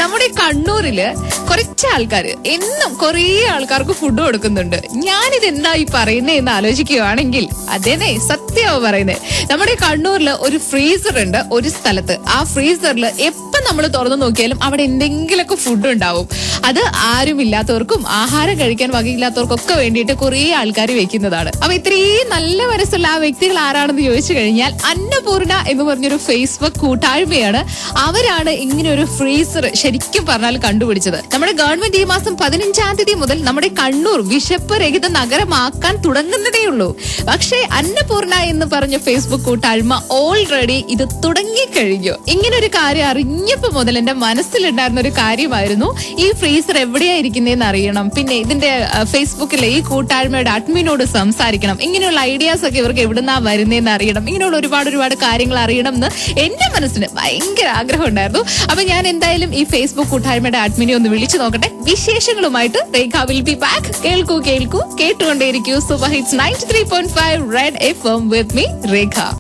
നമ്മുടെ കണ്ണൂരില് കുറച്ച് ആൾക്കാർ എന്നും കുറേ ആൾക്കാർക്ക് ഫുഡ് കൊടുക്കുന്നുണ്ട് ഞാനിത് എന്താ ഈ പറയുന്നേ എന്ന് ആലോചിക്കുകയാണെങ്കിൽ അതേനെ സത്യമാ പറയുന്നത് നമ്മുടെ കണ്ണൂരിൽ ഒരു ഫ്രീസർ ഉണ്ട് ഒരു സ്ഥലത്ത് ആ ഫ്രീസറിൽ എപ്പം നമ്മൾ തുറന്നു നോക്കിയാലും അവിടെ എന്തെങ്കിലുമൊക്കെ ഫുഡ് ഉണ്ടാവും അത് ആരുമില്ലാത്തവർക്കും ആഹാരം കഴിക്കാൻ വകയില്ലാത്തവർക്കും ഒക്കെ വേണ്ടിയിട്ട് കുറേ ആൾക്കാർ വെക്കുന്നതാണ് അപ്പൊ ഇത്രയും നല്ല മനസ്സുള്ള ആ വ്യക്തികൾ ആരാണെന്ന് ചോദിച്ചു കഴിഞ്ഞാൽ അന്നപൂർണ എന്ന് പറഞ്ഞൊരു ഫേസ്ബുക്ക് കൂട്ടായ്മയാണ് അവരാണ് ഇങ്ങനെ ഒരു ഫ്രീസർ ശരിക്കും പറഞ്ഞാൽ കണ്ടുപിടിച്ചത് നമ്മുടെ ഗവൺമെന്റ് ഈ മാസം പതിനഞ്ചാം തീയതി മുതൽ നമ്മുടെ കണ്ണൂർ വിശപ്പ് രഹിത നഗരമാക്കാൻ തുടങ്ങുന്നതേ ഉള്ളൂ പക്ഷേ അന്നപൂർണ എന്ന് പറഞ്ഞ ഫേസ്ബുക്ക് കൂട്ടായ്മ ഓൾറെഡി ഇത് തുടങ്ങിക്കഴിഞ്ഞു ഇങ്ങനെ ഒരു കാര്യം അറിഞ്ഞപ്പോ മുതൽ എന്റെ മനസ്സിലുണ്ടായിരുന്ന ഒരു കാര്യമായിരുന്നു ഈ ഫ്രീസർ എവിടെയാ ഇരിക്കുന്നതെന്ന് അറിയണം പിന്നെ ഇതിന്റെ അഹ്, ഫേസ്ബുക്കിലെ ഈ കൂട്ടായ്മയുടെ അഡ്മിനോട് സംസാരിക്കണം ഇങ്ങനെയുള്ള ഐഡിയാസ് ഒക്കെ ഇവർക്ക് എവിടുന്നാ വരുന്നതെന്ന് അറിയണം ഇങ്ങനെയുള്ള ഒരുപാട് ഒരുപാട് കാര്യങ്ങൾ അറിയണം എന്ന് എന്റെ മനസ്സിന് ഭയങ്കര ആഗ്രഹം ഉണ്ടായിരുന്നു അപ്പൊ ഞാൻ എന്തായാലും ഈ ഫേസ്ബുക്ക് കൂട്ടായ്മയുടെ അഡ്മിനെ ഒന്ന് വിളിച്ചു നോക്കട്ടെ വിശേഷങ്ങളുമായിട്ട് രേഖ വിൽ ബി ബാക്ക് കേൾക്കൂ കേൾക്കൂ കേട്ടുകൊണ്ടേയിരിക്കൂ super hits ninety three point five red F M with me Rekha